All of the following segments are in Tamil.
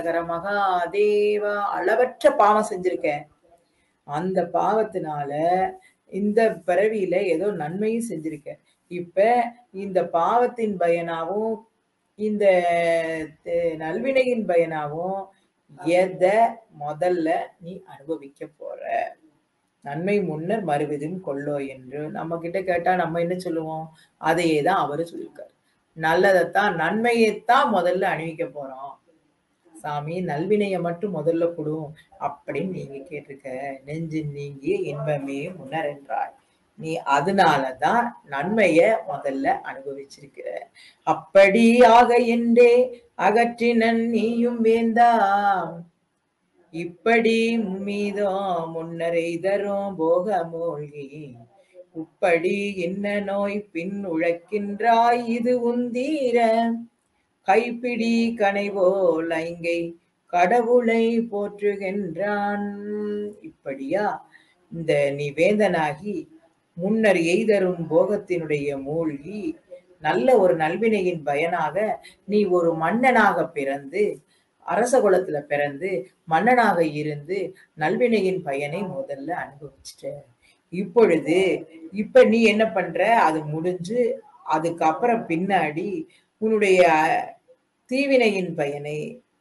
ஹர மகாதேவா அளவற்ற பாவம் செஞ்சிருக்கேன் அந்த பாவத்தினால இந்த பிறவியில ஏதோ நன்மையும் செஞ்சிருக்க இப்ப இந்த பாவத்தின் பயனாவும் இந்த த- நல்வினையின் பயனாவும் எதை முதல்ல நீ அனுபவிக்க போற நன்மை முன்னர் மறுவிதும் கொள்ளோ என்று நம்ம கிட்ட கேட்டா நம்ம என்ன சொல்லுவோம் அதையே தான் அவரு சொல்லியிருக்காரு நல்லதைத்தான் நன்மையைத்தான் முதல்ல அணிவிக்க போறோம் சாமி நல்வினைய மட்டும் முதல்ல கொடும் அப்படின்னு நீங்க கேட்டிருக்க நெஞ்சு நீங்கி இன்பமே முன்னர் என்றாய் நீ அதனாலதான் நன்மைய முதல்ல அனுபவிச்சிருக்கிற அப்படியாக என்றே அகற்றினன் நீயும் வேண்டாம் இப்படி மீதோ முன்னரை தரும் போக மூழ்கி உப்படி என்ன நோய் பின் உழைக்கின்றாய் இது உந்தீர கைப்பிடி கனைவோல் ஐங்கை கடவுளை போற்றுகின்றான் இப்படியா இந்த நீ வேந்தனாகி முன்னர் எய்தரும் போகத்தினுடைய மூழ்கி நல்ல ஒரு நல்வினையின் பயனாக நீ ஒரு மன்னனாக பிறந்து அரச குலத்துல பிறந்து மன்னனாக இருந்து நல்வினையின் பயனை முதல்ல அனுபவிச்சிட்ட இப்பொழுது இப்ப நீ என்ன பண்ற அது முடிஞ்சு அதுக்கப்புறம் பின்னாடி உன்னுடைய தீவினையின் பயனை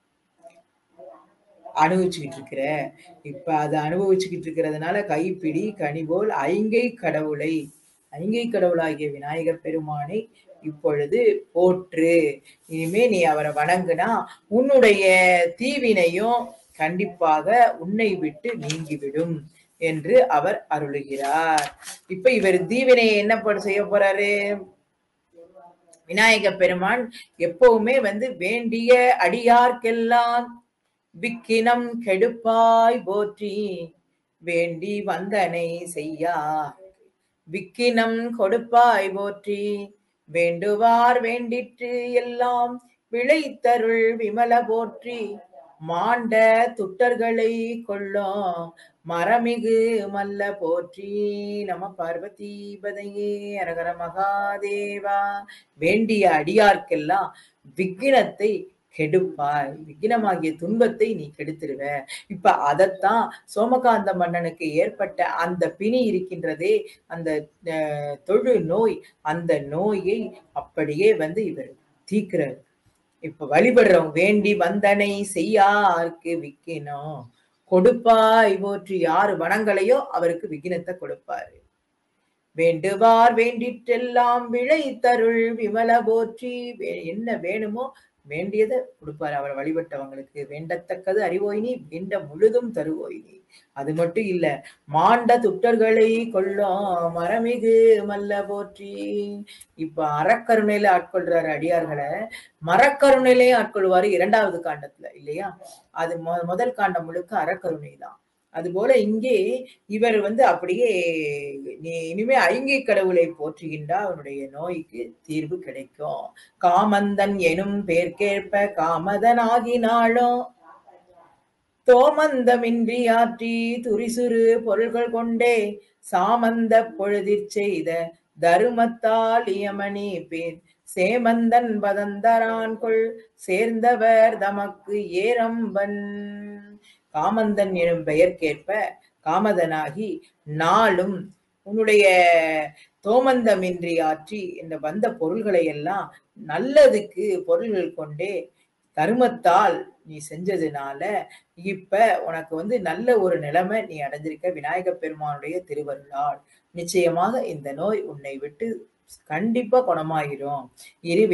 அனுபவிச்சுக்கிட்டு இருக்கிற இப்ப அதை அனுபவிச்சுக்கிட்டு இருக்கிறதுனால கைப்பிடி கனிபோல் ஐங்கை கடவுளை ஐங்கை கடவுளாகிய விநாயகர் பெருமானை இப்பொழுது போற்று இனிமே நீ அவரை வணங்குனா உன்னுடைய தீவினையும் கண்டிப்பாக உன்னை விட்டு நீங்கிவிடும் என்று அவர் அருளுகிறார் இப்ப இவர் தீவினையை என்ன பண்ண செய்ய போறாரு விநாயக பெருமான் எப்பவுமே வந்து வேண்டிய அடியார்க்கெல்லாம் விக்கினம் கெடுப்பாய் போற்றி வேண்டி வந்தனை செய்யா விக்கினம் கொடுப்பாய் போற்றி வேண்டுவார் வேண்டிற்று எல்லாம் விளைத்தருள் விமல போற்றி மாண்ட துட்டர்களை கொள்ளோம் மரமிகு மல்ல போற்றி நம பார்வதி பதையே அரகர மகாதேவா வேண்டிய அடியார்க்கெல்லாம் விக்கினத்தை கெடுப்பாய் விக்கினமாகிய துன்பத்தை நீ கெடுத்துருவ இப்ப அதத்தான் சோமகாந்த மன்னனுக்கு ஏற்பட்ட அந்த பிணி இருக்கின்றதே அந்த அஹ், தொழு நோய் அந்த நோயை அப்படியே வந்து இவர் தீக்கிறார் இப்ப வழிபடுறவங்க வேண்டி வந்தனை செய்யாருக்கு விக்கினம் கொடுப்பாய் போற்றி யாரு வனங்களையோ அவருக்கு விக்கினத்தை கொடுப்பாரு வேண்டுவார் வேண்டிற்றெல்லாம் விளை தருள் விமல போற்றி வே- என்ன வேணுமோ வேண்டியதை கொடுப்பார் அவர் வழிபட்டவங்களுக்கு வேண்டத்தக்கது அறிவோய் நீ வேண்ட முழுதும் தருவோய் நீ அது மட்டும் இல்ல மாண்ட துட்டர்களை கொள்ளும் மரமிகு மல்ல போற்றி இப்ப அறக்கருணையில ஆட்கொள்றாரு அடியார்களை மரக்கருணையிலே ஆட்கொள்வாரு இரண்டாவது காண்டத்துல இல்லையா அது மொ- முதல் காண்டம் முழுக்க அறக்கருணை தான் அதுபோல இங்கே இவர் வந்து அப்படியே நீ இனிமே ஐங்கை கடவுளை போற்றுகின்றா அவனுடைய நோய்க்கு தீர்வு கிடைக்கும் காமந்தன் எனும் பேர்க்கேற்ப காமதனாகினாலும் தோமந்தமின்றி ஆற்றி துரிசுறு பொருள்கள் கொண்டே சாமந்த பொழுதிற் செய்த தருமத்தால் இயமணி பேர் சேமந்தன் பதந்தரான் கொள் சேர்ந்தவர் தமக்கு ஏரம்பன் காமந்தன் எனும் பெயர்க்கேற்ப காமதனாகி நாளும் உன்னுடைய தோமந்தமின்றி ஆற்றி இந்த வந்த பொருள்களை எல்லாம் நல்லதுக்கு பொருள்கள் கொண்டே தருமத்தால் நீ செஞ்சதுனால இப்ப உனக்கு வந்து நல்ல ஒரு நிலைமை நீ அடைஞ்சிருக்க விநாயக பெருமானுடைய திருவருளால் நிச்சயமாக இந்த நோய் உன்னை விட்டு கண்டிப்பா குணமாயிரும் இரு